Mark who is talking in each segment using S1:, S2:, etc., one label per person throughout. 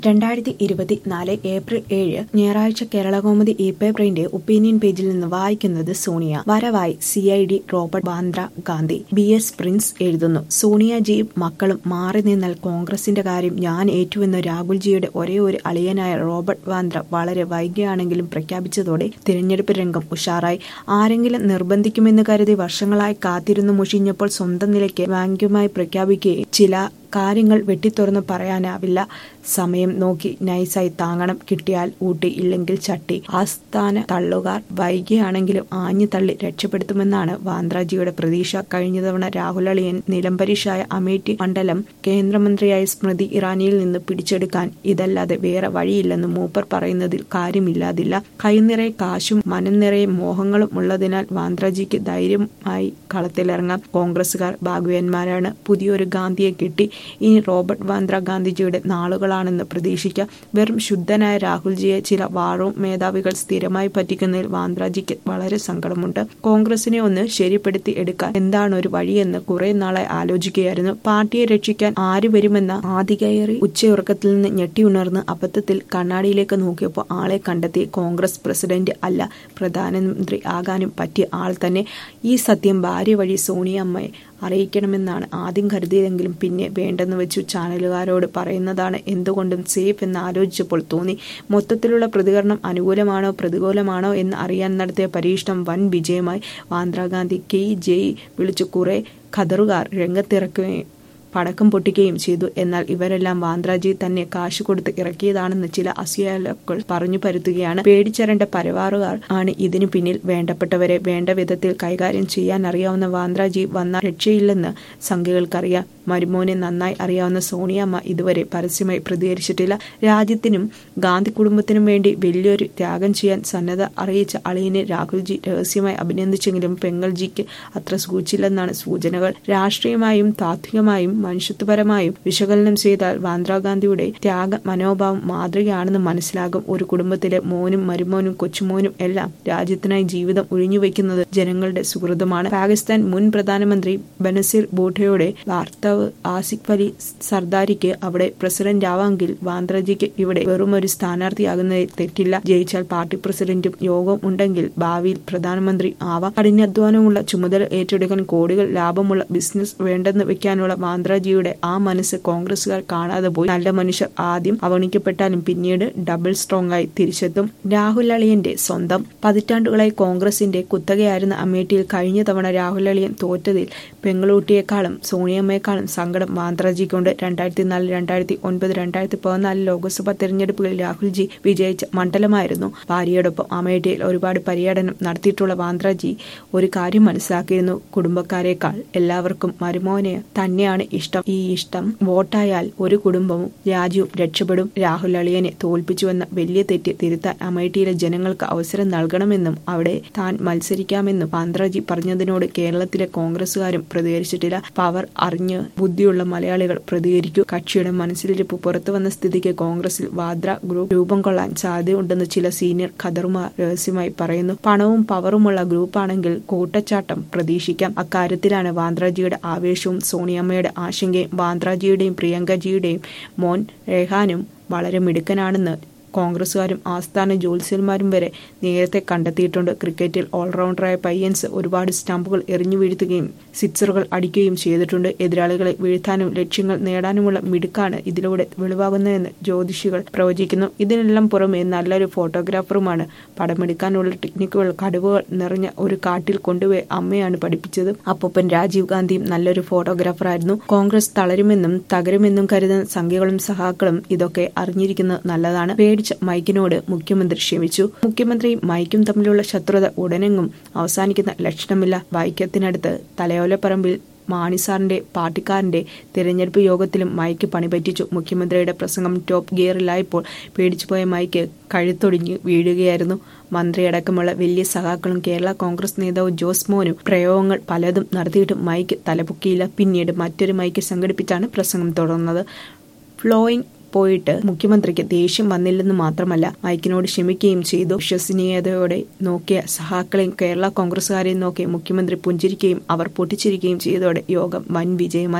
S1: രണ്ടായിരത്തി ഇരുപത്തിനാല് ഏപ്രിൽ ഏഴ് ഞായറാഴ്ച കേരളകൗമുദി ഇ പേപ്പറിന്റെ ഒപ്പീനിയൻ പേജിൽ നിന്ന് വായിക്കുന്നത് സോണിയ വരവായി C I D Robert Bandra Gandhi B S Prince എഴുതുന്നു സോണിയാജിയും മക്കളും മാറി നിന്നാൽ കോൺഗ്രസിന്റെ കാര്യം ഞാൻ ഏറ്റുവെന്ന് രാഹുൽജിയുടെ ഒരേ ഒരു അളിയനായ റോബർട്ട് വാന്ദ്ര വളരെ വൈകിയാണെങ്കിലും പ്രഖ്യാപിച്ചതോടെ തിരഞ്ഞെടുപ്പ് രംഗം ഉഷാറായി ആരെങ്കിലും നിർബന്ധിക്കുമെന്ന് കരുതി വർഷങ്ങളായി കാത്തിരുന്നു മുഷിഞ്ഞപ്പോൾ സ്വന്തം നിലയ്ക്ക് വാങ്ക്യമായി പ്രഖ്യാപിക്കുകയും ചില കാര്യങ്ങൾ വെട്ടിത്തുറന്ന് പറയാനാവില്ല സമയം നോക്കി നൈസായി താങ്ങണം കിട്ടിയാൽ ഊട്ടി ഇല്ലെങ്കിൽ ചട്ടി ആസ്ഥാന തള്ളുകാർ വൈകിയാണെങ്കിലും ആഞ്ഞു തള്ളി രക്ഷപ്പെടുത്തുമെന്നാണ് വാന്ദ്രാജിയുടെ പ്രതീക്ഷ കഴിഞ്ഞ തവണ രാഹുൽ അളിയൻ നിലംപരിശായ അമേഠി മണ്ഡലം കേന്ദ്രമന്ത്രിയായ സ്മൃതി ഇറാനിയിൽ നിന്ന് പിടിച്ചെടുക്കാൻ ഇതല്ലാതെ വേറെ വഴിയില്ലെന്ന് മൂപ്പർ പറയുന്നതിൽ കാര്യമില്ലാതില്ല കൈനിറയെ കാശും മനം നിറയെ മോഹങ്ങളും ഉള്ളതിനാൽ വാന്ദ്രാജിക്ക് ധൈര്യമായി കളത്തിലിറങ്ങാം കോൺഗ്രസുകാർ ഭാഗ്യവാന്മാരാണ് പുതിയൊരു ഗാന്ധിയെ കിട്ടി ഇനി റോബർട്ട് വാന്ദ്ര ഗാന്ധിജിയുടെ നാളുകളാണെന്ന് പ്രതീക്ഷിക്കാം വെറും ശുദ്ധനായ രാഹുൽജിയെ ചില വാറൂം മേധാവികൾ സ്ഥിരമായി പറ്റിക്കുന്നതിൽ വാന്ദ്രാജിക്ക് വളരെ സങ്കടമുണ്ട് കോൺഗ്രസിനെ ഒന്ന് ശരിപ്പെടുത്തി എടുക്കാൻ എന്താണ് ഒരു വഴിയെന്ന് കുറെ നാളായി ആലോചിക്കുകയായിരുന്നു പാർട്ടിയെ രക്ഷിക്കാൻ ആര് വരുമെന്ന ആധികയറി ഉച്ചയുറക്കത്തിൽ നിന്ന് ഞെട്ടിയുണർന്ന് അബദ്ധത്തിൽ കണ്ണാടിയിലേക്ക് നോക്കിയപ്പോൾ ആളെ കണ്ടെത്തി കോൺഗ്രസ് പ്രസിഡന്റ് അല്ല പ്രധാനമന്ത്രി ആകാനും പറ്റിയ ആൾ തന്നെ ഈ സത്യം ഭാര്യ വഴി സോണിയമ്മയെ അറിയിക്കണമെന്നാണ് ആദ്യം കരുതിയതെങ്കിലും പിന്നെ വേണ്ടെന്ന് വെച്ചു ചാനലുകാരോട് പറയുന്നതാണ് എന്തുകൊണ്ടും സേഫ് എന്ന് ആലോചിച്ചപ്പോൾ തോന്നി മൊത്തത്തിലുള്ള പ്രതികരണം അനുകൂലമാണോ പ്രതികൂലമാണോ എന്ന് അറിയാൻ നടത്തിയ പരീക്ഷണം വൻ വിജയമായി വാന്ദ്രാഗാന്ധി കെ ജയ് വിളിച്ചു കുറെ ഖദറുകാർ രംഗത്തിറക്കുകയും പടക്കം പൊട്ടിക്കുകയും ചെയ്തു എന്നാൽ ഇവരെല്ലാം വാന്ദ്രാജി തന്നെ കാശ് കൊടുത്ത് ഇറക്കിയതാണെന്ന് ചില അസൂയാലുക്കൾ പറഞ്ഞു പരുത്തുകയാണ് പേടിച്ചരണ്ട പരവാറുകാർ ആണ് ഇതിനു പിന്നിൽ വേണ്ടപ്പെട്ടവരെ വേണ്ട വിധത്തിൽ കൈകാര്യം ചെയ്യാൻ അറിയാവുന്ന വാന്ദ്രാജി വന്നാൽ രക്ഷയില്ലെന്ന് സംഘികൾക്കറിയാം മരുമോനെ നന്നായി അറിയാവുന്ന സോണിയമ്മ ഇതുവരെ പരസ്യമായി പ്രതികരിച്ചിട്ടില്ല രാജ്യത്തിനും ഗാന്ധി കുടുംബത്തിനും വേണ്ടി വലിയൊരു ത്യാഗം ചെയ്യാൻ സന്നദ്ധ അറിയിച്ച അളിയനെ രാഹുൽജി രഹസ്യമായി അഭിനന്ദിച്ചെങ്കിലും പെങ്ങൾജിക്ക് അത്ര സൂചിച്ചില്ലെന്നാണ് സൂചനകൾ രാഷ്ട്രീയമായും താത്വികമായും മനുഷ്യത്വപരമായും വിശകലനം ചെയ്താൽ വാന്ദ്രാഗാന്ധിയുടെ ത്യാഗ മനോഭാവം മാതൃകയാണെന്ന് മനസ്സിലാകും ഒരു കുടുംബത്തിലെ മോനും മരുമോനും കൊച്ചുമോനും എല്ലാം രാജ്യത്തിനായി ജീവിതം ഒഴിഞ്ഞുവെക്കുന്നത് ജനങ്ങളുടെ സുഹൃതമാണ് പാകിസ്ഥാൻ മുൻ പ്രധാനമന്ത്രി ബനസീർ ബൂട്ടയുടെ വാർത്താവ് ആസിഫ് അലി സർദാരിക്ക് അവിടെ പ്രസിഡന്റ് ആവാമെങ്കിൽ വാന്ദ്രജിക്ക് ഇവിടെ വെറും ഒരു സ്ഥാനാർത്ഥിയാകുന്നതിൽ തെറ്റില്ല ജയിച്ചാൽ പാർട്ടി പ്രസിഡന്റും യോഗവും ഉണ്ടെങ്കിൽ ഭാവിയിൽ പ്രധാനമന്ത്രി ആവാം കഠിനാധ്വാനമുള്ള ചുമതല ഏറ്റെടുക്കാൻ കോടികൾ ലാഭമുള്ള ബിസിനസ് വേണ്ടെന്ന് വെക്കാനുള്ള വാന്ദ്രാജിയുടെ ആ മനസ്സ് കോൺഗ്രസുകാർ കാണാതെ പോയി നല്ല മനുഷ്യർ ആദ്യം അവഗണിക്കപ്പെട്ടാലും പിന്നീട് ഡബിൾ സ്ട്രോങ് ആയി തിരിച്ചെത്തും രാഹുൽ അളിയന്റെ സ്വന്തം പതിറ്റാണ്ടുകളായി കോൺഗ്രസിന്റെ കുത്തകയായിരുന്ന അമേഠിയിൽ കഴിഞ്ഞ തവണ രാഹുൽ അളിയൻ തോറ്റതിൽ പെങ്ങളൂട്ടിയേക്കാളും സോണിയമ്മയെക്കാളും സങ്കടം വാന്ദ്രാജിക്കുണ്ട് രണ്ടായിരത്തി നാല് രണ്ടായിരത്തി ഒൻപത് രണ്ടായിരത്തി പതിനാല് ലോക്സഭാ തെരഞ്ഞെടുപ്പുകളിൽ രാഹുൽജി വിജയിച്ച മണ്ഡലമായിരുന്നു ഭാര്യയോടൊപ്പം അമേഠിയിൽ ഒരുപാട് പര്യടനം നടത്തിയിട്ടുള്ള വാന്ദ്രാജി ഒരു കാര്യം മനസ്സിലാക്കിയിരുന്നു കുടുംബക്കാരെക്കാൾ എല്ലാവർക്കും മരുമോനെ തന്നെയാണ് ഇഷ്ടം ഈ ഇഷ്ടം വോട്ടായാൽ ഒരു കുടുംബവും രാജ്യവും രക്ഷപ്പെടും രാഹുൽ അളിയനെ തോൽപ്പിച്ചുവെന്ന വലിയ തെറ്റ് തിരുത്താൻ അമേഠിയിലെ ജനങ്ങൾക്ക് അവസരം നൽകണമെന്നും അവിടെ താൻ മത്സരിക്കാമെന്നും വാന്ദ്രാജി പറഞ്ഞതിനോട് കേരളത്തിലെ കോൺഗ്രസുകാരും പ്രതികരിച്ചിട്ടില്ല പവർ അറിഞ്ഞ് ബുദ്ധിയുള്ള മലയാളികൾ പ്രതികരിക്കൂ കക്ഷിയുടെ മനസ്സിലിരിപ്പ് പുറത്തു വന്ന സ്ഥിതിക്ക് കോൺഗ്രസിൽ വാദ്ര ഗ്രൂപ്പ് രൂപം കൊള്ളാൻ സാധ്യതയുണ്ടെന്ന് ചില സീനിയർ ഖദറുമാർ രഹസ്യമായി പറയുന്നു പണവും പവറുമുള്ള ഗ്രൂപ്പാണെങ്കിൽ കൂട്ടച്ചാട്ടം പ്രതീക്ഷിക്കാം അക്കാര്യത്തിലാണ് വാന്ദ്രാജിയുടെ ആവേശവും സോണിയമ്മയുടെ ആശങ്കയും വാന്ദ്രാജിയുടെയും പ്രിയങ്കജിയുടെയും മോൻ രേഹാനും വളരെ മിടുക്കനാണെന്ന് കോൺഗ്രസുകാരും ആസ്ഥാന ജ്യോത്സ്യന്മാരും വരെ നേരത്തെ കണ്ടെത്തിയിട്ടുണ്ട് ക്രിക്കറ്റിൽ ഓൾറൗണ്ടറായ പയ്യൻസ് ഒരുപാട് സ്റ്റമ്പുകൾ എറിഞ്ഞു വീഴ്ത്തുകയും സിക്സറുകൾ അടിക്കുകയും ചെയ്തിട്ടുണ്ട് എതിരാളികളെ വീഴ്ത്താനും ലക്ഷ്യങ്ങൾ നേടാനുമുള്ള മിടുക്കാണ് ഇതിലൂടെ വെളിവാകുന്നതെന്ന് ജ്യോതിഷികൾ പ്രവചിക്കുന്നു ഇതിനെല്ലാം പുറമെ നല്ലൊരു ഫോട്ടോഗ്രാഫറുമാണ് പടമെടുക്കാനുള്ള ടെക്നിക്കുകൾ കടുവകൾ നിറഞ്ഞ ഒരു കാട്ടിൽ കൊണ്ടുപോയി അമ്മയാണ് പഠിപ്പിച്ചത് അപ്പൊപ്പൻ രാജീവ് ഗാന്ധിയും നല്ലൊരു ഫോട്ടോഗ്രാഫറായിരുന്നു കോൺഗ്രസ് തളരുമെന്നും തകരുമെന്നും കരുതുന്ന സംഖ്യകളും സഹാക്കളും ഇതൊക്കെ അറിഞ്ഞിരിക്കുന്നത് നല്ലതാണ് പേടിച്ച മൈക്കിനോട് മുഖ്യമന്ത്രി ക്ഷമിച്ചു മുഖ്യമന്ത്രിയും മൈക്കും തമ്മിലുള്ള ശത്രുത ഉടനെങ്ങും അവസാനിക്കുന്ന ലക്ഷണമില്ല വൈക്കത്തിനടുത്ത് തലയോലപ്പറമ്പിൽ മാണിസാറിന്റെ പാർട്ടിക്കാരന്റെ തിരഞ്ഞെടുപ്പ് യോഗത്തിലും മൈക്ക് പണിപറ്റിച്ചു മുഖ്യമന്ത്രിയുടെ പ്രസംഗം ടോപ്പ് ഗിയറിലായപ്പോൾ പേടിച്ചുപോയ മൈക്ക് കഴുത്തൊടിഞ്ഞു വീഴുകയായിരുന്നു മന്ത്രിയടക്കമുള്ള വലിയ സഖാക്കളും കേരള കോൺഗ്രസ് നേതാവ് ജോസ് മോനും പ്രയോഗങ്ങൾ പലതും നടത്തിയിട്ടും മൈക്ക് തലപൊക്കിയില്ല പിന്നീട് മറ്റൊരു മൈക്ക് സംഘടിപ്പിച്ചാണ് പ്രസംഗം തുടർന്നത് ഫ്ലോയിങ് പോയിട്ട് മുഖ്യമന്ത്രിക്ക് ദേഷ്യം വന്നില്ലെന്ന് മാത്രമല്ല മൈക്കിനോട് ക്ഷമിക്കുകയും ചെയ്തു വിശ്വസനീയതയോടെ നോക്കിയ സഹാക്കളെയും കേരള കോൺഗ്രസുകാരെയും നോക്കി മുഖ്യമന്ത്രി പുഞ്ചിരിക്കുകയും അവർ പൊട്ടിച്ചിരിക്കുകയും ചെയ്തതോടെ യോഗം വൻ വിജയമായി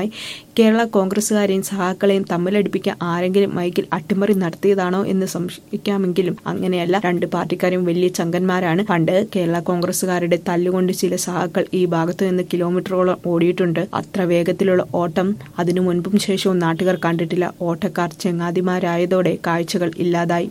S1: കേരള കോൺഗ്രസുകാരെയും സഹാക്കളെയും തമ്മിലടിപ്പിക്കാൻ ആരെങ്കിലും മൈക്കിൽ അട്ടിമറി നടത്തിയതാണോ എന്ന് സംശയിക്കാമെങ്കിലും അങ്ങനെയല്ല രണ്ട് പാർട്ടിക്കാരും വലിയ ചങ്കന്മാരാണ് പണ്ട് കേരള കോൺഗ്രസുകാരുടെ തല്ലുകൊണ്ട് ചില സഹാക്കൾ ഈ ഭാഗത്തു നിന്ന് കിലോമീറ്ററോളം ഓടിയിട്ടുണ്ട് അത്ര വേഗത്തിലുള്ള ഓട്ടം അതിനു മുൻപും ശേഷവും നാട്ടുകാർ കണ്ടിട്ടില്ല ഓട്ടക്കാർ ചെങ്ങാതിമാരായതോടെ കാഴ്ചകൾ ഇല്ലാതായി